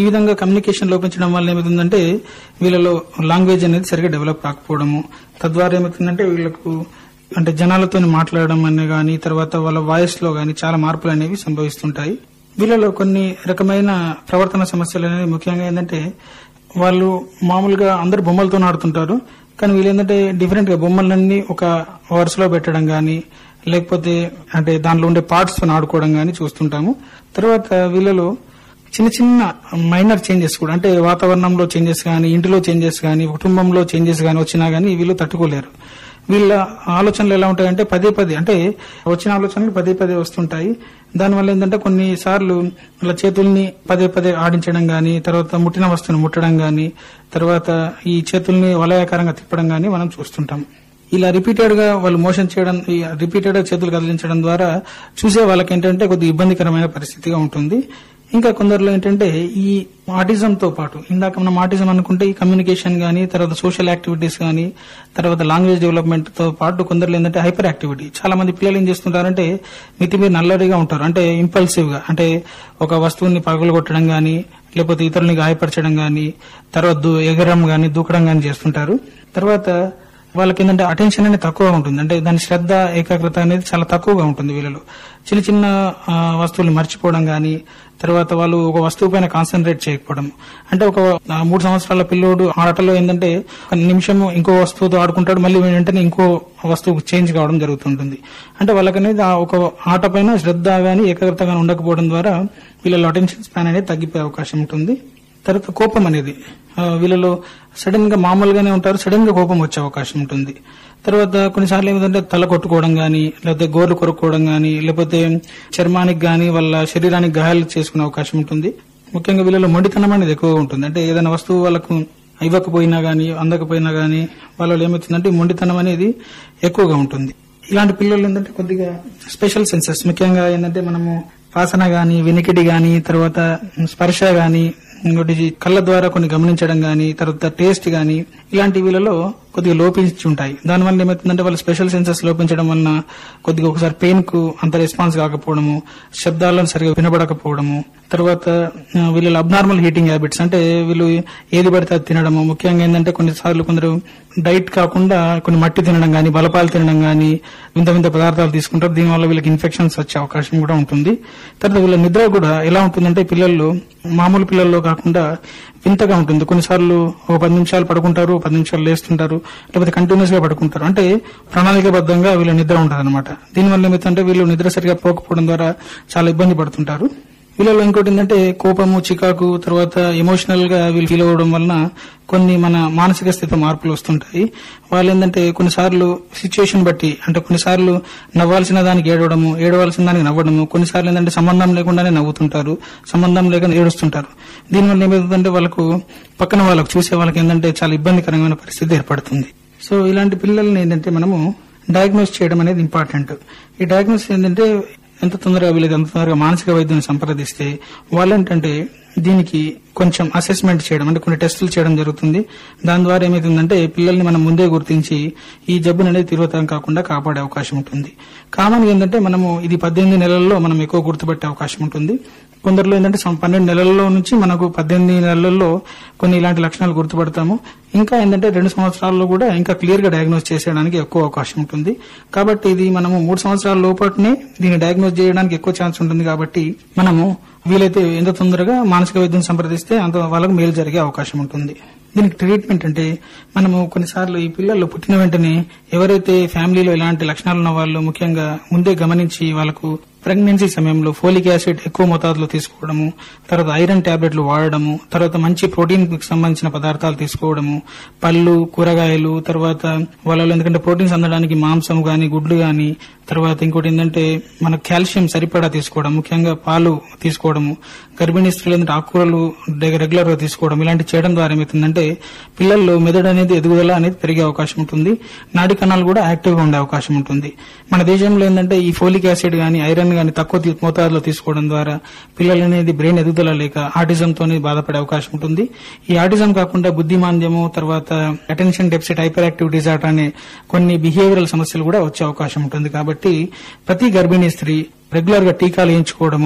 ఈ విధంగా కమ్యూనికేషన్ లోపించడం వల్ల ఏమవుతుందంటే వీళ్ళలో లాంగ్వేజ్ అనేది సరిగా డెవలప్ కాకపోవడము తద్వారా ఏమవుతుందంటే వీళ్ళకు అంటే జనాలతో మాట్లాడడం అనే గాని తర్వాత వాళ్ళ వాయిస్ లో గాని చాలా మార్పులు అనేవి సంభవిస్తుంటాయి వీళ్ళలో కొన్ని రకమైన ప్రవర్తన సమస్యలు అనేవి ముఖ్యంగా ఏంటంటే వాళ్ళు మామూలుగా అందరు బొమ్మలతో ఆడుతుంటారు కానీ వీళ్ళు ఏంటంటే డిఫరెంట్ గా బొమ్మలన్నీ ఒక వరుసలో పెట్టడం గాని లేకపోతే అంటే దాంట్లో ఉండే పార్ట్స్ తో ఆడుకోవడం గాని చూస్తుంటాము తర్వాత వీళ్ళలో చిన్న చిన్న మైనర్ చేంజెస్ కూడా అంటే వాతావరణంలో చేంజెస్ కానీ ఇంటిలో చేంజెస్ కానీ కుటుంబంలో చేంజెస్ కానీ వచ్చినా కానీ వీళ్ళు తట్టుకోలేరు వీళ్ళ ఆలోచనలు ఎలా ఉంటాయంటే పదే పదే అంటే వచ్చిన ఆలోచనలు పదే పదే వస్తుంటాయి దానివల్ల ఏంటంటే కొన్నిసార్లు వాళ్ళ చేతుల్ని పదే పదే ఆడించడం గాని తర్వాత ముట్టిన వస్తువుని ముట్టడం గాని తర్వాత ఈ చేతుల్ని వలయాకారంగా తిప్పడం గాని మనం చూస్తుంటాం ఇలా రిపీటెడ్ గా వాళ్ళు మోషన్ చేయడం రిపీటెడ్ గా చేతులు కదిలించడం ద్వారా చూసే వాళ్ళకి ఏంటంటే కొద్ది ఇబ్బందికరమైన పరిస్థితిగా ఉంటుంది ఇంకా కొందరిలో ఏంటంటే ఈ ఆటిజం తో పాటు ఇందాక మనం ఆటిజం అనుకుంటే ఈ కమ్యూనికేషన్ గానీ తర్వాత సోషల్ యాక్టివిటీస్ గానీ తర్వాత లాంగ్వేజ్ డెవలప్మెంట్ తో పాటు కొందరిలో ఏంటంటే హైపర్ యాక్టివిటీ చాలా మంది పిల్లలు ఏం చేస్తుంటారంటే మితి మీద నల్లరిగా ఉంటారు అంటే ఇంపల్సివ్ గా అంటే ఒక వస్తువుని పగలు కొట్టడం గానీ లేకపోతే ఇతరుల్ని గాయపరచడం గానీ తర్వాత దూ- ఎగరడం గానీ దూకడం గానీ చేస్తుంటారు తర్వాత వాళ్ళకి ఏంటంటే అటెన్షన్ అనేది తక్కువగా ఉంటుంది అంటే దాని శ్రద్ధ ఏకాగ్రత అనేది చాలా తక్కువగా ఉంటుంది వీళ్ళలో చిన్న చిన్న ఆ, వస్తువులు మర్చిపోవడం గానీ తర్వాత వాళ్ళు ఒక వస్తువు పైన కాన్సన్ట్రేట్ చేయకపోవడం అంటే ఒక ఆ, మూడు సంవత్సరాల పిల్లోడు ఆటలో ఏంటంటే ఒక నిమిషం ఇంకో వస్తువుతో ఆడుకుంటాడు మళ్ళీ వెంటనే ఇంకో వస్తువు చేంజ్ కావడం జరుగుతుంటుంది అంటే వాళ్ళకనేది ఆ ఒక ఆట పైన శ్రద్ధ గానీ ఏకాగ్రత గానీ ఉండకపోవడం ద్వారా వీళ్ళలో అటెన్షన్ స్పాన్ అనేది తగ్గిపోయే అవకాశం ఉంటుంది తర్వాత కోపం అనేది ఆ, వీళ్ళలో సడన్ గా మామూలుగానే ఉంటారు సడన్ గా కోపం వచ్చే అవకాశం ఉంటుంది తర్వాత కొన్నిసార్లు ఏమిటంటే తల కొట్టుకోవడం గానీ లేకపోతే గోర్లు కొరుక్కోవడం గానీ లేకపోతే చర్మానికి గానీ వాళ్ళ శరీరానికి గాయాలు చేసుకునే అవకాశం ఉంటుంది ముఖ్యంగా వీళ్ళలో మొండితనం అనేది ఎక్కువగా ఉంటుంది అంటే ఏదైనా వస్తువు వాళ్ళకు ఇవ్వకపోయినా గానీ అందకపోయినా గానీ వాళ్ళలో ఏమవుతుందంటే ఈ మొండితనం అనేది ఎక్కువగా ఉంటుంది ఇలాంటి పిల్లలు ఏంటంటే కొద్దిగా స్పెషల్ సెన్సెస్ ముఖ్యంగా ఏంటంటే మనము వాసన గాని వినికిడి గాని తర్వాత స్పర్శ గాని ఇంకోటి కళ్ళ ద్వారా కొన్ని గమనించడం గాని తర్వాత టేస్ట్ గాని ఇలాంటి వీళ్ళలో కొద్దిగా లోపించి ఉంటాయి దానివల్ల ఏమవుతుందంటే వాళ్ళ స్పెషల్ సెన్సెస్ లోపించడం వలన కొద్దిగా ఒకసారి పెయిన్ కు అంత రెస్పాన్స్ కాకపోవడము శబ్దాలను సరిగా వినబడకపోవడము తర్వాత ఆ, వీళ్ళ అబ్నార్మల్ హీటింగ్ హ్యాబిట్స్ అంటే వీళ్ళు ఏది పడితే అది తినడము ముఖ్యంగా ఏంటంటే కొన్నిసార్లు కొందరు డైట్ కాకుండా కొన్ని మట్టి తినడం గాని బలపాలు తినడం గాని వింత వింత పదార్థాలు తీసుకుంటారు దీనివల్ల వీళ్ళకి ఇన్ఫెక్షన్స్ వచ్చే అవకాశం కూడా ఉంటుంది తర్వాత వీళ్ళ నిద్ర కూడా ఎలా ఉంటుందంటే పిల్లల్లో మామూలు పిల్లల్లో కాకుండా వింతగా ఉంటుంది కొన్నిసార్లు ఒక పది నిమిషాలు పడుకుంటారు పది నిమిషాలు లేస్తుంటారు లేకపోతే కంటిన్యూస్ గా పడుకుంటారు అంటే ప్రణాళికబద్ధంగా వీళ్ళ నిద్ర ఉంటుంది అనమాట దీనివల్ల ఏమైతుందంటే వీళ్ళు నిద్ర సరిగా పోకపోవడం ద్వారా చాలా ఇబ్బంది పడుతుంటారు వీళ్ళలో ఇంకోటి ఏంటంటే కోపము చికాకు తర్వాత ఎమోషనల్ గా వీళ్ళు ఫీల్ అవ్వడం వలన కొన్ని మన మానసిక స్థితి మార్పులు వస్తుంటాయి వాళ్ళు ఏంటంటే కొన్నిసార్లు సిచ్యుయేషన్ బట్టి అంటే కొన్నిసార్లు నవ్వాల్సిన దానికి ఏడవడము ఏడవలసిన దానికి నవ్వడము కొన్నిసార్లు ఏంటంటే సంబంధం లేకుండానే నవ్వుతుంటారు సంబంధం లేకుండా ఏడుస్తుంటారు దీనివల్ల ఏమవుతుందంటే వాళ్ళకు పక్కన వాళ్ళకు చూసే వాళ్ళకి ఏంటంటే చాలా ఇబ్బందికరమైన పరిస్థితి ఏర్పడుతుంది సో ఇలాంటి పిల్లల్ని ఏంటంటే మనము డయాగ్నోస్ చేయడం అనేది ఇంపార్టెంట్ ఈ డయాగ్నోస్ ఏంటంటే ఎంత తొందరగా వీళ్ళకి ఎంత తొందరగా మానసిక వైద్యుని సంప్రదిస్తే వాళ్ళు ఏంటంటే దీనికి కొంచెం అసెస్మెంట్ చేయడం అంటే కొన్ని టెస్టులు చేయడం జరుగుతుంది దాని ద్వారా ఏమవుతుందంటే పిల్లల్ని మనం ముందే గుర్తించి ఈ జబ్బును అనేది తీవ్రతరం కాకుండా కాపాడే అవకాశం ఉంటుంది కామన్ ఏంటంటే మనము ఇది పద్దెనిమిది నెలల్లో మనం ఎక్కువ గుర్తుపట్టే అవకాశం ఉంటుంది కొందరిలో ఏంటంటే సం- పన్నెండు నెలల్లో నుంచి మనకు పద్దెనిమిది నెలల్లో కొన్ని ఇలాంటి లక్షణాలు గుర్తుపడతాము ఇంకా ఏంటంటే రెండు సంవత్సరాల్లో కూడా ఇంకా క్లియర్ గా డయాగ్నోస్ చేసేయడానికి ఎక్కువ అవకాశం ఉంటుంది కాబట్టి ఇది మనము మూడు సంవత్సరాల లోపట్నే దీన్ని డయాగ్నోస్ చేయడానికి ఎక్కువ ఛాన్స్ ఉంటుంది కాబట్టి మనము వీలైతే ఎంత తొందరగా మానసిక వైద్యం సంప్రదిస్తే అంత వాళ్ళకు మేలు జరిగే అవకాశం ఉంటుంది దీనికి ట్రీట్మెంట్ అంటే మనము కొన్నిసార్లు ఈ పిల్లలు పుట్టిన వెంటనే ఎవరైతే ఫ్యామిలీలో ఇలాంటి లక్షణాలు ఉన్న వాళ్ళు ముఖ్యంగా ముందే గమనించి వాళ్ళకు ప్రెగ్నెన్సీ సమయంలో ఫోలిక్ యాసిడ్ ఎక్కువ మోతాదులో తీసుకోవడము తర్వాత ఐరన్ టాబ్లెట్లు వాడడము తర్వాత మంచి ప్రోటీన్ కి సంబంధించిన పదార్థాలు తీసుకోవడము పళ్ళు కూరగాయలు తర్వాత వాళ్ళలో ఎందుకంటే ప్రోటీన్స్ అందడానికి మాంసం గాని గుడ్లు గాని తర్వాత ఇంకోటి ఏంటంటే మన కాల్షియం సరిపడా తీసుకోవడం ముఖ్యంగా పాలు తీసుకోవడము గర్భిణీ స్త్రీలు ఏంటంటే ఆకుకూరలు రెగ్యులర్ గా తీసుకోవడం ఇలాంటి చేయడం ద్వారా ఏమవుతుందంటే పిల్లల్లో మెదడు అనేది ఎదుగుదల అనేది పెరిగే అవకాశం ఉంటుంది నాడి కణాలు కూడా యాక్టివ్ గా ఉండే అవకాశం ఉంటుంది మన దేశంలో ఏంటంటే ఈ ఫోలిక్ యాసిడ్ గాని ఐరన్ గాని తక్కువ తీ- మోతాదులో తీసుకోవడం ద్వారా పిల్లలు అనేది బ్రెయిన్ ఎదుగుదల లేక ఆటిజం తోని బాధపడే అవకాశం ఉంటుంది ఈ ఆటిజం కాకుండా బుద్ధిమాంద్యము తర్వాత attention deficit hyperactive disorder అనే కొన్ని బిహేవియరల్ సమస్యలు కూడా వచ్చే అవకాశం ఉంటుంది కాబట్టి ప్రతి గర్భిణీ స్త్రీ రెగ్యులర్ గా టీకాలు వేయించుకోవడము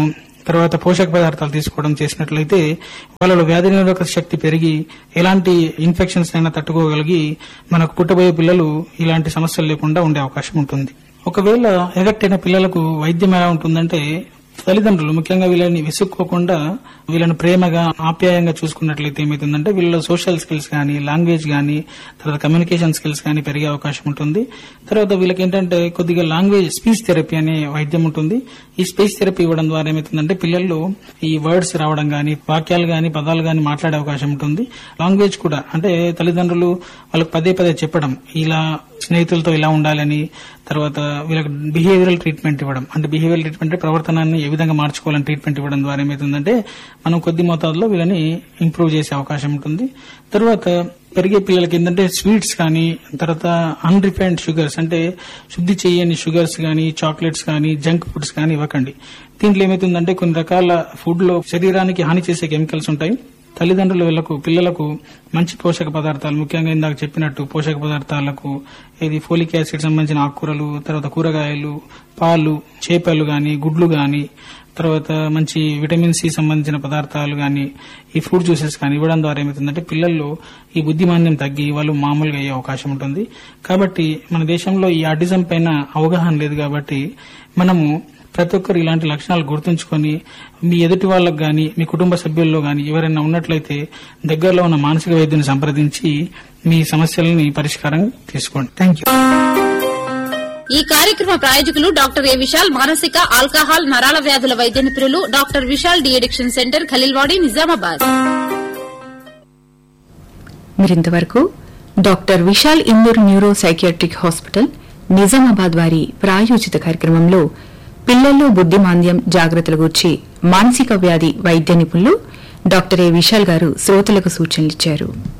తర్వాత పోషక పదార్థాలు తీసుకోవడం చేసినట్లయితే వాళ్ళలో వ్యాధి నిరోధక శక్తి పెరిగి ఎలాంటి ఇన్ఫెక్షన్స్ అయినా తట్టుకోగలిగి మనకు పుట్టబోయే పిల్లలు ఇలాంటి సమస్యలు లేకుండా ఉండే అవకాశం ఉంటుంది ఒకవేళ ఎఫెక్ట్ అయిన పిల్లలకు వైద్యం ఎలా ఉంటుందంటే తల్లిదండ్రులు ముఖ్యంగా వీళ్ళని విసుక్కోకుండా వీళ్ళని ప్రేమగా ఆప్యాయంగా చూసుకున్నట్లయితే ఏమవుతుందంటే వీళ్ళలో సోషల్ స్కిల్స్ కానీ లాంగ్వేజ్ కానీ తర్వాత కమ్యూనికేషన్ స్కిల్స్ కానీ పెరిగే అవకాశం ఉంటుంది తర్వాత వీళ్ళకి ఏంటంటే కొద్దిగా లాంగ్వేజ్ స్పీచ్ థెరపీ అనే వైద్యం ఉంటుంది ఈ స్పీచ్ థెరపీ ఇవ్వడం ద్వారా ఏమవుతుందంటే పిల్లల్లో ఈ వర్డ్స్ రావడం కానీ వాక్యాలు కానీ పదాలు కానీ మాట్లాడే అవకాశం ఉంటుంది లాంగ్వేజ్ కూడా అంటే తల్లిదండ్రులు వాళ్ళకి పదే పదే చెప్పడం ఇలా స్నేహితులతో ఇలా ఉండాలని తర్వాత వీళ్ళకి బిహేవియరల్ ట్రీట్మెంట్ ఇవ్వడం అంటే బిహేవియరల్ ట్రీట్మెంట్ అంటే ప్రవర్తనాన్ని ఏ విధంగా మార్చుకోవాలని ట్రీట్మెంట్ ఇవ్వడం ద్వారా ఏమవుతుందంటే మనం కొద్ది మోతాదులో వీళ్ళని ఇంప్రూవ్ చేసే అవకాశం ఉంటుంది తర్వాత పెరిగే పిల్లలకి ఏంటంటే స్వీట్స్ కానీ తర్వాత అన్రిఫైన్డ్ షుగర్స్ అంటే శుద్ధి చేయని షుగర్స్ కానీ చాక్లెట్స్ కానీ జంక్ ఫుడ్స్ కానీ ఇవ్వకండి దీంట్లో ఏమవుతుందంటే కొన్ని రకాల ఫుడ్ లో శరీరానికి హాని చేసే కెమికల్స్ ఉంటాయి తల్లిదండ్రులు వీళ్ళకు పిల్లలకు మంచి పోషక పదార్థాలు ముఖ్యంగా ఇందాక చెప్పినట్టు పోషక పదార్థాలకు ఇది ఫోలిక్ యాసిడ్ సంబంధించిన ఆకుకూరలు తర్వాత కూరగాయలు పాలు చేపలు గాని గుడ్లు గాని తర్వాత మంచి విటమిన్ సి సంబంధించిన పదార్థాలు గాని ఈ ఫ్రూట్ జ్యూసెస్ కానీ ఇవ్వడం ద్వారా ఏమవుతుందంటే పిల్లల్లో ఈ బుద్ధిమాన్యం తగ్గి వాళ్ళు మామూలుగా అయ్యే అవకాశం ఉంటుంది కాబట్టి మన దేశంలో ఈ ఆటిజం పైన అవగాహన లేదు కాబట్టి మనము ప్రతి ఒక్కరు ఇలాంటి లక్షణాలు గుర్తుంచుకొని మీ ఎదుటి వాళ్ళకు గాని మీ కుటుంబ సభ్యుల్లో గాని ఎవరైనా ఉన్నట్లయితే దగ్గరలో ఉన్న మానసిక వైద్యుని సంప్రదించి మీ సమస్యలని పరిష్కారం తీసుకోండి థ్యాంక్ యూ ఈ కార్యక్రమ ప్రాయోజకులు డాక్టర్ ఏ విశాల్ మానసిక ఆల్కహాల్ నరాల వ్యాధుల వైద్య నిపుణులు doctor Vishal D addiction centre Khaleelwadi Nizamabad మీరింతవరకు doctor Vishal Indur neuro psychiatric hospital Nizamabad వారి ప్రాయోజిత కార్యక్రమంలో పిల్లల్లో బుద్దిమాంద్యం జాగ్రత్తల గూర్చి మానసిక వ్యాధి వైద్య నిపుణులు డాక్టర్ ఏ విశాల్ గారు శ్రోతలకు సూచనలిచ్చారు